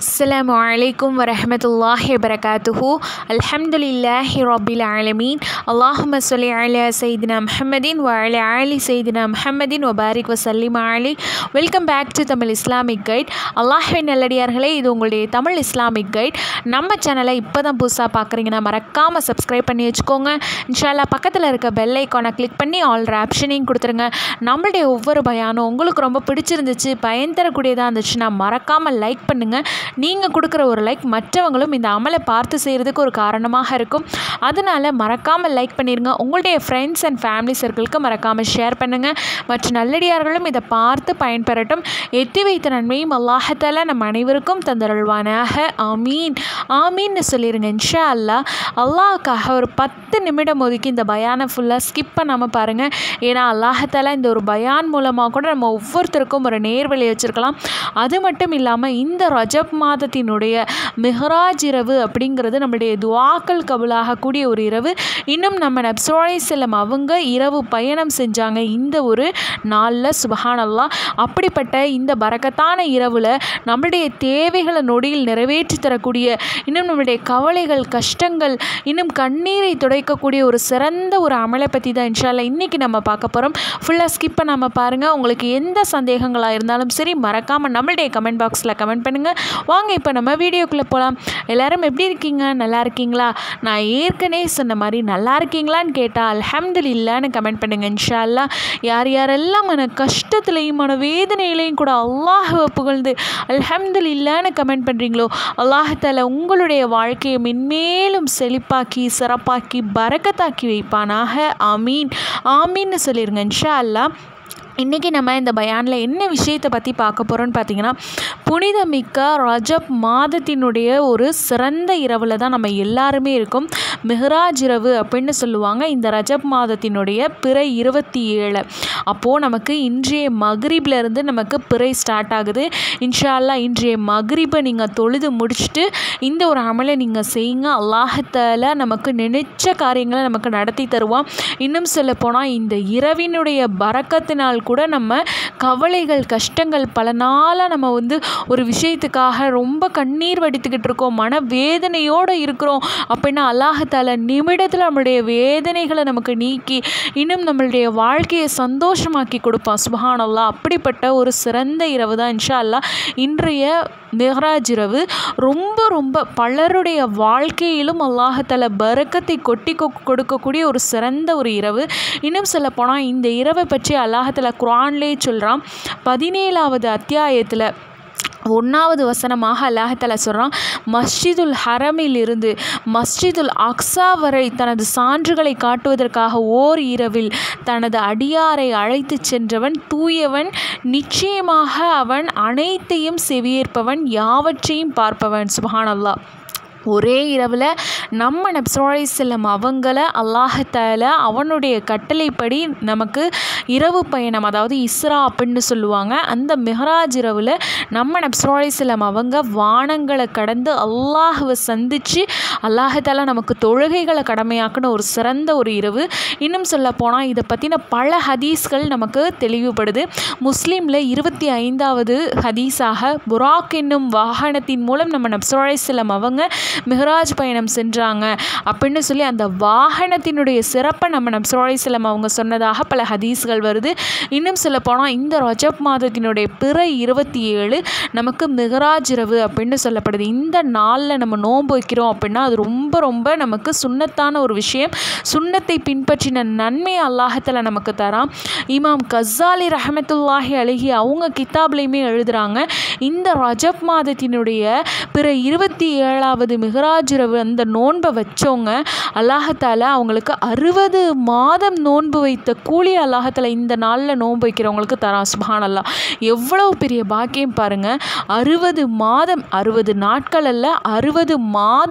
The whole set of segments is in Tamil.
السلام عليكم ورحمة الله وبركاته الحمد لله رب العالمين اللهم صل على سيدنا محمد وعلى آل سيدنا محمد وبارك وسلم عليه welcome back to Tamil Islamic guide அல்லாஹின் நல்லடியார்களே இது உங்களுடைய தமிழ் இஸ்லாமிக் கைட் நம்ம சேனலை இப்போ தான் புதுசாக பார்க்குறீங்கன்னா மறக்காமல் சப்ஸ்கிரைப் பண்ணி வச்சுக்கோங்க இன்ஷால்லா பக்கத்தில் இருக்க பெல் ஐக்கானை கிளிக் பண்ணி ஆல் ஆப்ஷனையும் கொடுத்துருங்க நம்மளுடைய ஒவ்வொரு பயானும் உங்களுக்கு ரொம்ப பிடிச்சிருந்துச்சு பயன் தரக்கூடியதாக இருந்துச்சுன்னா மறக்காமல் லைக் பண்ணுங்கள் நீங்கள் கொடுக்குற ஒரு லைக் மற்றவங்களும் இந்த அமலை பார்த்து செய்கிறதுக்கு ஒரு காரணமாக இருக்கும் அதனால் மறக்காமல் லைக் பண்ணிடுங்க உங்களுடைய ஃப்ரெண்ட்ஸ் அண்ட் ஃபேமிலி சர்க்கிளுக்கு மறக்காமல் ஷேர் பண்ணுங்கள் மற்ற நல்லடியார்களும் இதை பார்த்து பயன்பெறட்டும் எட்டி வைத்த நன்மையும் அல்லாஹத்தால நம் அனைவருக்கும் தந்தருள்வானாக ஆமீன் ஆமீன்னு சொல்லிடுங்க இன்ஷா அல்லா அல்லாஹ்க்காக ஒரு பத்து நிமிடம் ஒதுக்கி இந்த பயானை ஃபுல்லாக ஸ்கிப் பண்ணாமல் பாருங்கள் ஏன்னா அல்லாஹத்தால இந்த ஒரு பயான் மூலமாக கூட நம்ம ஒவ்வொருத்தருக்கும் ஒரு நேர்வழி வச்சுருக்கலாம் அது மட்டும் இல்லாமல் இந்த ரஜப் மாதத்தினுடைய மிஹராஜ் இரவு அப்படிங்கிறது நம்மளுடைய துவாக்கள் கபுலாகக்கூடிய ஒரு இரவு இன்னும் நம்ம நப்சோலை செல்லம் அவங்க இரவு பயணம் செஞ்சாங்க இந்த ஒரு நாளில் சுபஹானல்லா அப்படிப்பட்ட இந்த பரக்கத்தான இரவில் நம்மளுடைய தேவைகளை நொடியில் நிறைவேற்றி தரக்கூடிய இன்னும் நம்மளுடைய கவலைகள் கஷ்டங்கள் இன்னும் கண்ணீரை துடைக்கக்கூடிய ஒரு சிறந்த ஒரு அமலை பற்றி தான் இன்ஷால்லா இன்றைக்கி நம்ம பார்க்க போகிறோம் ஃபுல்லாக ஸ்கிப் பண்ணாமல் பாருங்கள் உங்களுக்கு எந்த சந்தேகங்களாக இருந்தாலும் சரி மறக்காமல் நம்மளுடைய கமெண்ட் பாக்ஸில் கமெண்ட் பண்ணுங்கள் வாங்க இப்போ நம்ம வீடியோக்குள்ளே போகலாம் எல்லாரும் எப்படி இருக்கீங்க நல்லா இருக்கீங்களா நான் ஏற்கனவே சொன்ன மாதிரி நல்லா இருக்கீங்களான்னு கேட்டால் அல்ஹம்துலில்லான்னு கமெண்ட் பண்ணுங்கள் இன்ஷா அல்லா யார் யாரெல்லாம் மன கஷ்டத்துலையும் மன வேதனையிலையும் கூட அல்லாஹுவை புகழ்ந்து அல்ஹம்துலில்லான்னு கமெண்ட் பண்ணுறீங்களோ அல்லாஹால உங்களுடைய வாழ்க்கையை மென்மேலும் செழிப்பாக்கி சிறப்பாக்கி பறக்கத்தாக்கி வைப்பானாக ஆமீன் ஆமீன்னு சொல்லிடுங்க இன்ஷா அல்லா இன்றைக்கி நம்ம இந்த பயானில் என்ன விஷயத்தை பற்றி பார்க்க போகிறோன்னு பார்த்தீங்கன்னா புனிதமிக்க ரஜப் மாதத்தினுடைய ஒரு சிறந்த இரவில் தான் நம்ம எல்லாருமே இருக்கோம் மிஹராஜ் இரவு அப்படின்னு சொல்லுவாங்க இந்த ரஜப் மாதத்தினுடைய பிறை இருபத்தி ஏழு அப்போது நமக்கு இன்றைய மக்ரிப்லேருந்து நமக்கு பிறை ஸ்டார்ட் ஆகுது இன்ஷா அல்லா இன்றைய மக்ரிபை நீங்கள் தொழுது முடிச்சுட்டு இந்த ஒரு அமலை நீங்கள் செய்யுங்க அல்லாஹத்தால் நமக்கு நினைச்ச காரியங்களை நமக்கு நடத்தி தருவான் இன்னும் சொல்ல போனால் இந்த இரவினுடைய பறக்கத்தினால் கூட நம்ம கவலைகள் கஷ்டங்கள் பல நாளாக நம்ம வந்து ஒரு விஷயத்துக்காக ரொம்ப கண்ணீர் வடித்துக்கிட்டு இருக்கோம் மன வேதனையோடு இருக்கிறோம் அப்படின்னா அல்லாஹால நிமிடத்தில் நம்மளுடைய வேதனைகளை நமக்கு நீக்கி இன்னும் நம்மளுடைய வாழ்க்கையை சந்தோஷமாக்கி கொடுப்பான் சுபஹானல்லா அப்படிப்பட்ட ஒரு சிறந்த இரவு தான் இன்ஷா அல்லா இன்றைய மெஹராஜ் இரவு ரொம்ப ரொம்ப பலருடைய வாழ்க்கையிலும் அல்லாஹால பறக்கத்தை கொட்டி கொடுக்கக்கூடிய ஒரு சிறந்த ஒரு இரவு இன்னும் சொல்ல போனால் இந்த இரவை பற்றி அல்லாஹால குரான்லேயே சொல்கிறான் பதினேழாவது அத்தியாயத்தில் ஒன்றாவது வசனமாக அல்லாஹால சொல்கிறான் மஸ்ஜிதுல் ஹரமில் இருந்து மஸ்ஜிதுல் அக்ஸா வரை தனது சான்றுகளை காட்டுவதற்காக ஓர் இரவில் தனது அடியாரை அழைத்து சென்றவன் தூயவன் நிச்சயமாக அவன் அனைத்தையும் செவியேற்பவன் யாவற்றையும் பார்ப்பவன் சுபஹானல்லா ஒரே இரவில் நம்ம நப்சோலை செல்லம் அவங்கள அல்லாஹத்தால அவனுடைய கட்டளைப்படி நமக்கு இரவு பயணம் அதாவது இஸ்ரா அப்படின்னு சொல்லுவாங்க அந்த மெஹராஜ் இரவில் நம்ம நப்சோலை செல்லம் அவங்க வானங்களை கடந்து அல்லாஹுவை சந்தித்து அல்லாஹத்தால நமக்கு தொழுகைகளை கடமையாக்குன ஒரு சிறந்த ஒரு இரவு இன்னும் சொல்ல போனால் இதை பற்றின பல ஹதீஸ்கள் நமக்கு தெளிவுபடுது முஸ்லீமில் இருபத்தி ஐந்தாவது ஹதீஸாக புராக் என்னும் வாகனத்தின் மூலம் நம்ம நப்சோலை செல்லம் அவங்க மிஹராஜ் பயணம் சென்றாங்க அப்படின்னு சொல்லி அந்த வாகனத்தினுடைய சிறப்பை நம்ம நம் சுரோலிசலம் அவங்க சொன்னதாக பல ஹதீஸ்கள் வருது இன்னும் சொல்ல போனால் இந்த ரஜப் மாதத்தினுடைய பிற இருபத்தி ஏழு நமக்கு மிகராஜ் இரவு அப்படின்னு சொல்லப்படுது இந்த நாளில் நம்ம நோன்பு வைக்கிறோம் அப்படின்னா அது ரொம்ப ரொம்ப நமக்கு சுண்ணத்தான ஒரு விஷயம் சுண்ணத்தை பின்பற்றின நன்மை அல்லாஹத்தில் நமக்கு தரான் இமாம் கசாலி ரஹமத்துல்லாஹி அழகி அவங்க கித்தாப்லையுமே எழுதுகிறாங்க இந்த ரஜப் மாதத்தினுடைய பிற இருபத்தி ஏழாவது மிகராஜ் இரவு அந்த நோன்பை வச்சவங்க அல்லாஹத்தால அவங்களுக்கு அறுபது மாதம் நோன்பு வைத்த கூலி அல்லாஹத்தால இந்த நாளில் நோன்பு வைக்கிறவங்களுக்கு தரான் சுபான் அல்லா எவ்வளவு பெரிய பாக்கியம் பாருங்கள் அறுபது மாதம் அறுபது நாட்கள் அல்ல அறுபது மாதம் நோன்பு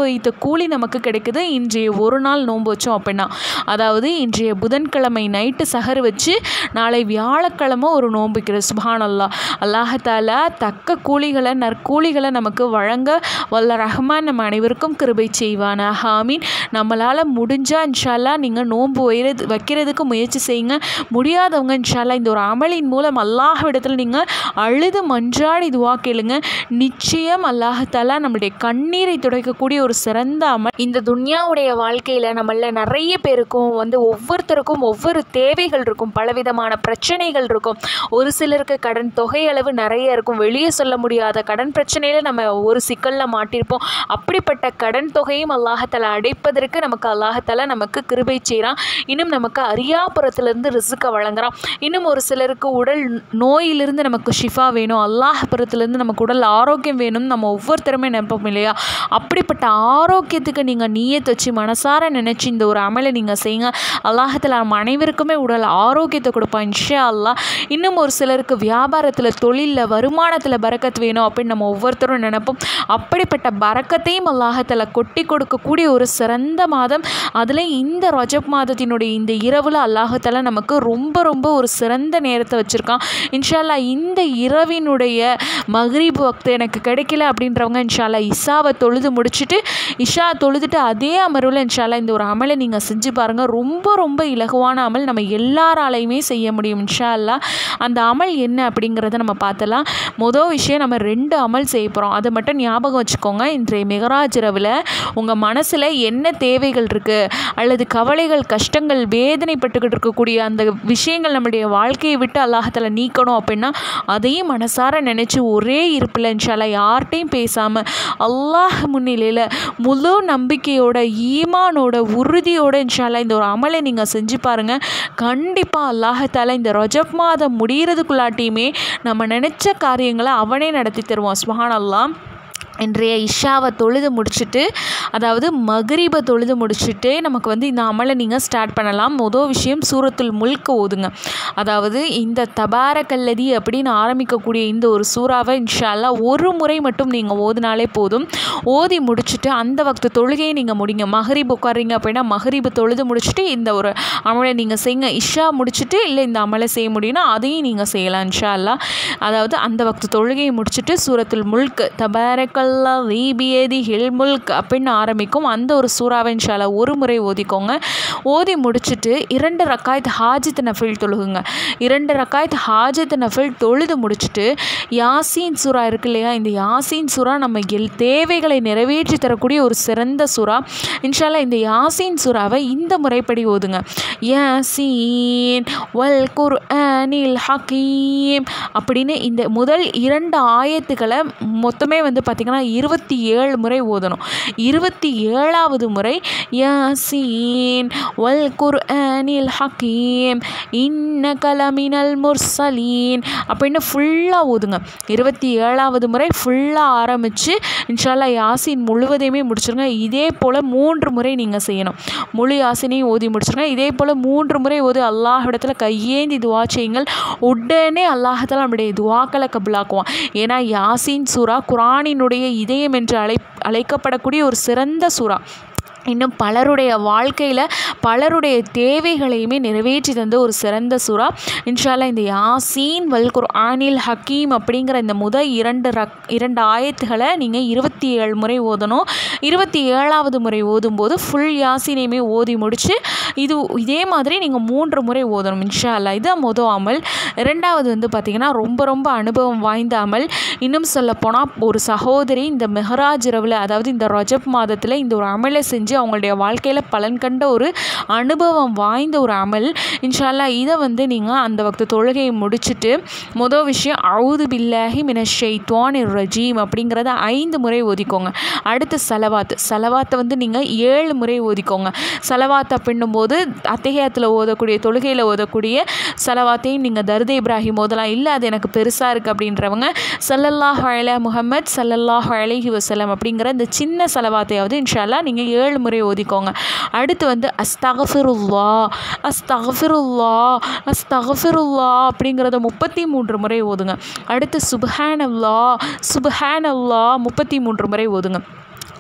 வைத்த கூலி நமக்கு கிடைக்குது இன்றைய ஒரு நாள் நோன்பு வச்சோம் அப்படின்னா அதாவது இன்றைய புதன்கிழமை நைட்டு சஹர் வச்சு நாளை வியாழக்கிழமை ஒரு நோன்புக்கிறது சுபானல்லா அல்லாஹாலா தக்க கூலிகளை நற்கூலிகளை நமக்கு வழங்க வல்ல ரஹ்மான் நம்ம அனைவருக்கும் கிருபை செய்வானா ஹாமீன் நம்மளால் முடிஞ்சால் இன்ஷால்லா நீங்கள் நோன்பு வைறது வைக்கிறதுக்கு முயற்சி செய்யுங்க முடியாதவங்க இன்ஷால்லா இந்த ஒரு அமலின் மூலம் அல்லாஹ்விடத்தில் நீங்கள் அழுது மன்றாடி இதுவாக கேளுங்க நிச்சயம் அல்லாஹாலா நம்மளுடைய கண்ணீரை துடைக்கக்கூடிய ஒரு சிறந்த அமல் இந்த துன்யாவுடைய வாழ்க்கையில் நம்மள நிறைய பேருக்கும் வந்து ஒவ்வொருத்தருக்கும் ஒவ்வொரு தேவைகள் இருக்கும் பலவிதமான பிரச்சனைகள் இருக்கும் ஒரு சிலருக்கு கடன் தொகையளவு நிறைய இருக்கும் வெளியே சொல்ல முடியாத கடன் பிரச்சனையில் நம்ம ஒரு சிக்கலில் மாட்டியிருப்போம் அப்படிப்பட்ட கடன் தொகையும் அல்லாஹத்தாலா அடைப்பதற்கு நமக்கு அல்லாஹத்தாலா நமக்கு கிருபை செய்கிறான் இன்னும் நமக்கு அரியாபுரத்துலேருந்து ரிசுக்கை வழங்குறான் இன்னும் ஒரு சிலருக்கு உடல் நோயிலிருந்து நமக்கு ஷிஃபா வேணும் அல்லாஹபுரத்துலேருந்து நமக்கு உடல் ஆரோக்கியம் வேணும்னு நம்ம ஒவ்வொருத்தருமே நினைப்போம் இல்லையா அப்படிப்பட்ட ஆரோக்கியத்துக்கு நீங்கள் நீயத்தை வச்சு மனசார நினச்சி இந்த ஒரு அமலை நீங்கள் செய்யுங்க அல்லாஹத்தில் நம்ம அனைவருக்குமே உடல் ஆரோக்கியத்தை கொடுப்பான் இன்ஷா அல்லாஹ் இன்னும் ஒரு சிலருக்கு வியாபாரத்தில் தொழிலில் வருமானத்தில் பறக்கத் வேணும் அப்படின்னு நம்ம ஒவ்வொருத்தரும் நினைப்போம் அப்படிப்பட்ட பறக்கத்தையும் அல்லாஹத்தில் கொட்டி கொடுக்கக்கூடிய ஒரு சிறந்த மாதம் அதில் இந்த ரஜப் மாதத்தினுடைய இந்த இரவில் அல்லாஹத்தால நமக்கு ரொம்ப ரொம்ப ஒரு சிறந்த நேரத்தை வச்சுருக்கான் இன்ஷால்லா இந்த இரவினுடைய மக்ரீப் வக்து எனக்கு கிடைக்கல அப்படின்றவங்க இன்ஷால்லா இஷாவை தொழுது முடிச்சுட்டு இஷா தொழுதுட்டு அதே அமர்வில் இன்ஷால்லா இந்த ஒரு அமலை நீங்கள் செஞ்சு பாருங்கள் ரொம்ப ரொம்ப இலகுவான அமல் நம்ம எல்லாராலையுமே செய்ய முடியும் இன்ஷா அல்லா அந்த அமல் என்ன அப்படிங்கிறத நம்ம பார்த்தலாம் மொதல் விஷயம் நம்ம ரெண்டு அமல் செய்ய போகிறோம் அதை மட்டும் ஞாபகம் வச்சுக்கோங்க இன்றைய மெகராஜ் இரவில் உங்கள் மனசில் என்ன தேவைகள் இருக்குது அல்லது கவலைகள் கஷ்டங்கள் வேதனைப்பட்டுக்கிட்டு இருக்கக்கூடிய அந்த விஷயங்கள் நம்முடைய வாழ்க்கையை விட்டு அல்லாஹத்தில் நீக்கணும் அப்படின்னா அதையும் மனசார நினச்சி ஒரே இருப்பில் இன்ஷால்லா யார்கிட்டையும் பேசாமல் அல்லாஹ் முன்னிலையில் முழு நம்பிக்கையோட ஈமானோட உறுதியோட இன்ஷால்லா இந்த ஒரு அமலை நீங்கள் செஞ்சு பாருங்கள் கண்டிப்பாக அல்லாஹத்தால இந்த ரஜப் மாதம் முடிகிறதுக்குள்ளாட்டியுமே நம்ம நினச்ச காரியங்களை அவனே நடத்தி தருவான் சுஹான் அல்லாம் இன்றைய இஷாவை தொழுது முடிச்சுட்டு அதாவது மகரீபை தொழுது முடிச்சுட்டு நமக்கு வந்து இந்த அமலை நீங்கள் ஸ்டார்ட் பண்ணலாம் மொதல் விஷயம் சூரத்துல் முல்க் ஓதுங்க அதாவது இந்த தபாரக்கல்லதி அப்படின்னு ஆரம்பிக்கக்கூடிய இந்த ஒரு சூறாவை இன்ஷால்லா ஒரு முறை மட்டும் நீங்கள் ஓதினாலே போதும் ஓதி முடிச்சுட்டு அந்த வக்து தொழுகையை நீங்கள் முடிங்க மகரீப் உட்காருங்க அப்படின்னா மகரீபு தொழுது முடிச்சுட்டு இந்த ஒரு அமலை நீங்கள் செய்யுங்க இஷா முடிச்சுட்டு இல்லை இந்த அமலை செய்ய முடியும்னா அதையும் நீங்கள் செய்யலாம் இன்ஷா அல்லா அதாவது அந்த வக்து தொழுகையை முடிச்சுட்டு சூரத்துல் முல்க் தபாரக்கல் அல்லா வீபியேதி ஹில் முல்க் அப்படின்னு ஆரம்பிக்கும் அந்த ஒரு சூறாவை இன்ஷால்லா ஒரு முறை ஓதிக்கோங்க ஓதி முடிச்சுட்டு இரண்டு ரக்காயத் ஹாஜித் நஃபில் தொழுகுங்க இரண்டு ரக்காயத் ஹாஜித் நஃபில் தொழுது முடிச்சுட்டு யாசீன் சூறா இருக்கு இல்லையா இந்த யாசீன் சூறா நம்ம எல் தேவைகளை நிறைவேற்றி தரக்கூடிய ஒரு சிறந்த சூறா இன்ஷால்லா இந்த யாசீன் சூறாவை இந்த முறைப்படி ஓதுங்க யாசீன் வல் குர் அனில் ஹக்கீம் அப்படின்னு இந்த முதல் இரண்டு ஆயத்துக்களை மொத்தமே வந்து பார்த்திங்கன்னா இருபத்தி ஏழு முறை ஓதணும் இருபத்தி ஏழாவது முறை யாசீன் வல் குர் அனில் ஹக்கீம் இன்ன கலமினல் முர்சலீன் அப்படின்னு ஃபுல்லாக ஓதுங்க இருபத்தி ஏழாவது முறை ஃபுல்லாக ஆரம்பித்து இன்ஷால்லா யாசின் முழுவதையுமே முடிச்சிருங்க இதே போல் மூன்று முறை நீங்கள் செய்யணும் முழு யாசினையும் ஓதி முடிச்சிருங்க இதே போல் மூன்று முறை ஓதி அல்லாஹிடத்தில் கையேந்தி துவா செய்யுங்கள் உடனே அல்லாஹத்தில் நம்முடைய துவாக்களை கபுலாக்குவான் ஏன்னா யாசின் சூறா குரானினுடைய இதயம் என்று அழை அழைக்கப்படக்கூடிய ஒரு சிறந்த சூறா இன்னும் பலருடைய வாழ்க்கையில் பலருடைய தேவைகளையுமே நிறைவேற்றி தந்த ஒரு சிறந்த சூறா இன்ஷால்லா இந்த யாசீன் வல் குர்ஆனில் ஹக்கீம் அப்படிங்கிற இந்த முதல் இரண்டு ரக் இரண்டு ஆயத்துகளை நீங்கள் இருபத்தி ஏழு முறை ஓதணும் இருபத்தி ஏழாவது முறை ஓதும்போது ஃபுல் யாசீனையுமே ஓதி முடித்து இது இதே மாதிரி நீங்கள் மூன்று முறை ஓதணும் இன்ஷா அல்லா இது மொதல் அமல் ரெண்டாவது வந்து பார்த்திங்கன்னா ரொம்ப ரொம்ப அனுபவம் வாய்ந்த அமல் இன்னும் சொல்லப்போனால் ஒரு சகோதரி இந்த மெஹராஜ் இரவில் அதாவது இந்த ரஜப் மாதத்தில் இந்த ஒரு அமலை செஞ்சு அவங்களுடைய வாழ்க்கையில் பலன் கண்ட ஒரு அனுபவம் வாய்ந்த ஒரு அமல் இன்ஷால்லா இதை வந்து நீங்கள் அந்த வக்த தொழுகையை முடிச்சுட்டு மொதல் விஷயம் அவுது பில்லாஹி மின ஷெய்த்வான் ரஜீம் அப்படிங்கிறத ஐந்து முறை ஓதிக்கோங்க அடுத்து சலவாத் சலவாத்தை வந்து நீங்கள் ஏழு முறை ஓதிக்கோங்க சலவாத் அப்படின்னும்போது அத்தகையத்தில் ஓதக்கூடிய தொழுகையில் ஓதக்கூடிய சலவாத்தையும் நீங்கள் தருதே இப்ராஹிம் ஓதலாம் இல்லை அது எனக்கு பெருசாக இருக்குது அப்படின்றவங்க சல்லல்லாஹ் அல முஹம்மத் சல்லல்லாஹ் அலைஹி வசலம் அப்படிங்கிற இந்த சின்ன சலவாத்தையாவது இன்ஷால்லா நீங்கள் ஏழு முறை ஓதிக்கோங்க அடுத்து வந்து அஸ்தகஃபிருல்லா அஸ்தகஃபிருல்லா அஸ்தகஃபிருல்லா அப்படிங்கிறத முப்பத்தி மூன்று முறை ஓதுங்க அடுத்து சுபஹானல்லா சுபஹானல்லா முப்பத்தி மூன்று முறை ஓதுங்க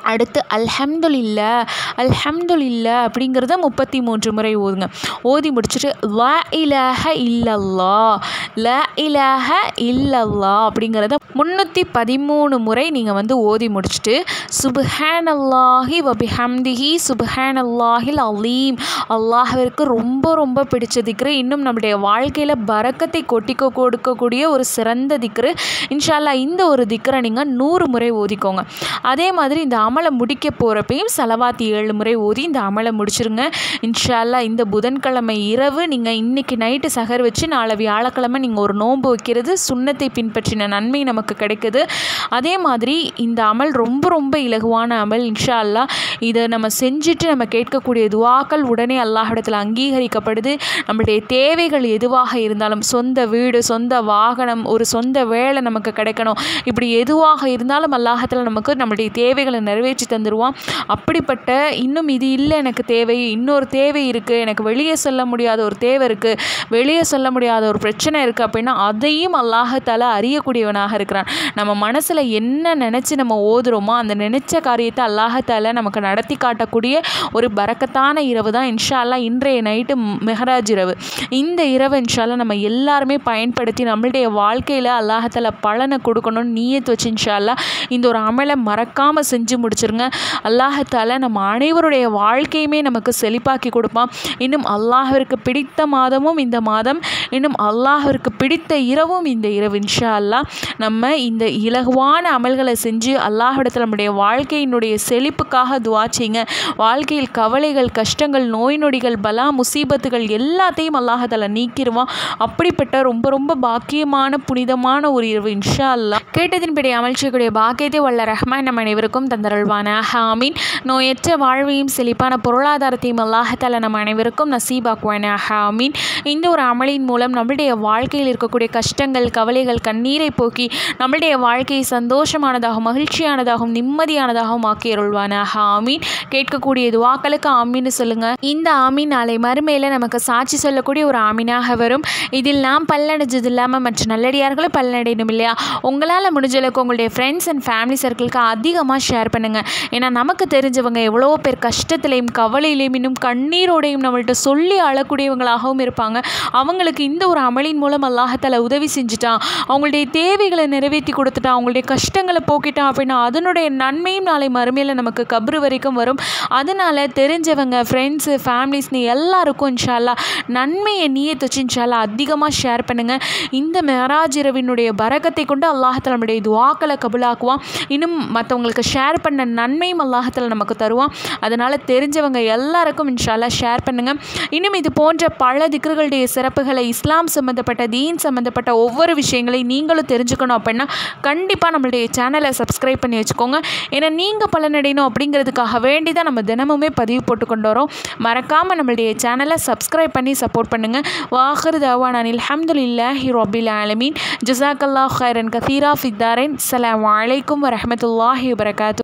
அடுத்து அல்ஹம்துலில்லா அல்ஹம்துலில்லா அப்படிங்கிறத முப்பத்தி மூன்று முறை ஓதுங்க ஓதி முடிச்சுட்டு லா இலாஹ இல்லல்லா லா இலாஹ இல்லல்லா அப்படிங்கிறத முந்நூற்றி பதிமூணு முறை நீங்கள் வந்து ஓதி முடிச்சுட்டு சுப்ஹானல்லாஹி வபிஹம்திஹி சுப்ஹானல்லாஹில் அலீம் அல்லாஹ்விற்கு ரொம்ப ரொம்ப பிடிச்ச திக்ரு இன்னும் நம்முடைய வாழ்க்கையில் பறக்கத்தை கொட்டிக்க கொடுக்கக்கூடிய ஒரு சிறந்த திக்ரு இன்ஷால்லா இந்த ஒரு திக்ரை நீங்கள் நூறு முறை ஓதிக்கோங்க அதே மாதிரி இந்த அமலை முடிக்க போகிறப்பையும் செலவாத்தி ஏழு முறை ஓதி இந்த அமலை முடிச்சிருங்க இன்ஷால்லா இந்த புதன்கிழமை இரவு நீங்கள் இன்னைக்கு நைட்டு சகர் வச்சு நாளை வியாழக்கிழமை நீங்கள் ஒரு நோன்பு வைக்கிறது சுண்ணத்தை பின்பற்றின நன்மை நமக்கு கிடைக்குது அதே மாதிரி இந்த அமல் ரொம்ப ரொம்ப இலகுவான அமல் இன்ஷா அல்லாஹ் இதை நம்ம செஞ்சுட்டு நம்ம கேட்கக்கூடிய துவாக்கள் உடனே அல்லாஹிடத்தில் அங்கீகரிக்கப்படுது நம்மளுடைய தேவைகள் எதுவாக இருந்தாலும் சொந்த வீடு சொந்த வாகனம் ஒரு சொந்த வேலை நமக்கு கிடைக்கணும் இப்படி எதுவாக இருந்தாலும் அல்லாஹத்தில் நமக்கு நம்மளுடைய தேவைகளை நிறைவேற்றி தந்துடுவான் அப்படிப்பட்ட இன்னும் இது இல்லை எனக்கு தேவை இன்னொரு தேவை இருக்குது எனக்கு வெளியே சொல்ல முடியாத ஒரு தேவை இருக்குது வெளியே சொல்ல முடியாத ஒரு பிரச்சனை இருக்குது அப்படின்னா அதையும் அல்லாஹத்தால அறியக்கூடியவனாக இருக்கிறான் நம்ம மனசில் என்ன நினச்சி நம்ம ஓதுறோமோ அந்த நினச்ச காரியத்தை அல்லாஹத்தால நமக்கு நடத்தி காட்டக்கூடிய ஒரு பறக்கத்தான இரவு தான் இன்ஷா அல்லா இன்றைய நைட்டு மெஹராஜ் இரவு இந்த இரவு இன்ஷால்லா நம்ம எல்லாருமே பயன்படுத்தி நம்மளுடைய வாழ்க்கையில் அல்லாஹத்தால பலனை கொடுக்கணும்னு நீயத்து வச்சு இன்ஷால்லா இந்த ஒரு அமலை மறக்காமல் செஞ்சு முடிச்சிருங்க அல்லாஹத்தால நம்ம அனைவருடைய வாழ்க்கையுமே நமக்கு செழிப்பாக்கி கொடுப்பான் இன்னும் அல்லாஹிற்கு பிடித்த மாதமும் இந்த மாதம் இன்னும் அல்லாஹிற்கு பிடித்த இரவும் இந்த இரவு இன்ஷா அல்லா நம்ம இந்த இலகுவான அமல்களை செஞ்சு அல்லாஹிடத்தில் நம்முடைய வாழ்க்கையினுடைய செழிப்புக்காக துவா செய்யுங்க வாழ்க்கையில் கவலைகள் கஷ்டங்கள் நோய் நொடிகள் பலா முசீபத்துகள் எல்லாத்தையும் அல்லாஹால நீக்கிடுவான் அப்படிப்பட்ட ரொம்ப ரொம்ப பாக்கியமான புனிதமான ஒரு இரவு இன்ஷா அல்லா கேட்டதின்படி அமல் செய்யக்கூடிய பாக்கியத்தை வல்ல ரஹ்மான் நம் அனைவருக்கும் தந்தருள்வான ஹாமீன் நோயற்ற வாழ்வையும் செழிப்பான பொருளாதாரத்தையும் அல்லாஹால நம் அனைவருக்கும் நசீபாக்குவான ஹாமீன் இந்த ஒரு அமலின் மூலம் நம்மளுடைய வாழ்க்கையில் இருக்கக்கூடிய கஷ்டங்கள் கவலைகள் கண்ணீரை போக்கி நம்மளுடைய வாழ்க்கையை சந்தோஷமானதாகவும் மகிழ்ச்சியானதாகவும் நிம்மதியானதாகவும் ஆக்கி அருள்வானாக ஆமீன் கேட்கக்கூடிய துவாக்களுக்கு ஆமீன்னு சொல்லுங்க இந்த ஆமீன் நாளை மறுமையில் நமக்கு சாட்சி சொல்லக்கூடிய ஒரு ஆமீனாக வரும் இதில் நாம் பல்லடைஞ்சது இல்லாமல் மற்ற நல்லடியார்களும் பல்லடையணும் இல்லையா உங்களால் முடிஞ்ச அளவுக்கு உங்களுடைய ஃப்ரெண்ட்ஸ் அண்ட் ஃபேமிலி சர்க்கிளுக்கு அதிகமாக ஷேர் பண்ணுங்கள் ஏன்னா நமக்கு தெரிஞ்சவங்க எவ்வளோ பேர் கஷ்டத்துலையும் கவலையிலையும் இன்னும் கண்ணீரோடையும் நம்மள்ட்ட சொல்லி அழக்கூடியவங்களாகவும் இருப்பாங்க அவங்களுக்கு இந்த ஒரு அமலின் மூலம் அல்லாஹத்தால உதவி செஞ்சுட்டான் அவங்களுடைய தேவைகளை நிறைவேற்றி கொடுத்துட்டான் அவங்களுடைய கஷ்டங்களை போக்கிட்டான் அப்படின்னா அதனுடைய நன்மையும் நாளை மறுமையில் நமக்கு கப்ரு வரைக்கும் வரும் அதனால் தெரிஞ்சவங்க ஃப்ரெண்ட்ஸு ஃபேமிலிஸ்னு எல்லாருக்கும் இன்ஷால்லா நன்மையை நீயை தொச்சு இன்ஷால்லா அதிகமாக ஷேர் பண்ணுங்கள் இந்த மெராஜ் இரவினுடைய பரகத்தை கொண்டு அல்லாஹத்தில் நம்முடைய துவாக்களை கபுலாக்குவான் இன்னும் மற்றவங்களுக்கு ஷேர் பண்ண நன்மையும் அல்லாஹத்தில் நமக்கு தருவான் அதனால் தெரிஞ்சவங்க எல்லாருக்கும் இன்ஷால்லா ஷேர் பண்ணுங்கள் இன்னும் இது போன்ற பல திக்ருகளுடைய சிறப்புகளை இஸ்லாம் சம்மந்தப்பட்ட தீன் சம்மந்தப்பட்ட ஒவ்வொரு விஷயங்களையும் நீங்களும் தெரிஞ்சுக்கணும் அப்படின்னா கண்டிப்பாக நம்மளுடைய சேனலை சப்ஸ்கிரைப் பண்ணி வச்சுக்கோங்க ஏன்னா நீங்கள் பலனடையணும் அப்படிங்கிறதுக்காக வேண்டி தான் நம்ம தினமுமே பதிவு போட்டு கொண்டு வரோம் மறக்காமல் நம்மளுடைய சேனலை சப்ஸ்கிரைப் பண்ணி சப்போர்ட் பண்ணுங்கள் வாஹர் தவான் அனில் அஹமதுல்லாஹி ரபில் ஆலமீன் ஜசாக்கல்லா ஹைரன் கசீரா ஃபித்தாரின் அலாம் வலைக்கம் வரமத்துல்லாஹி வரகாத்து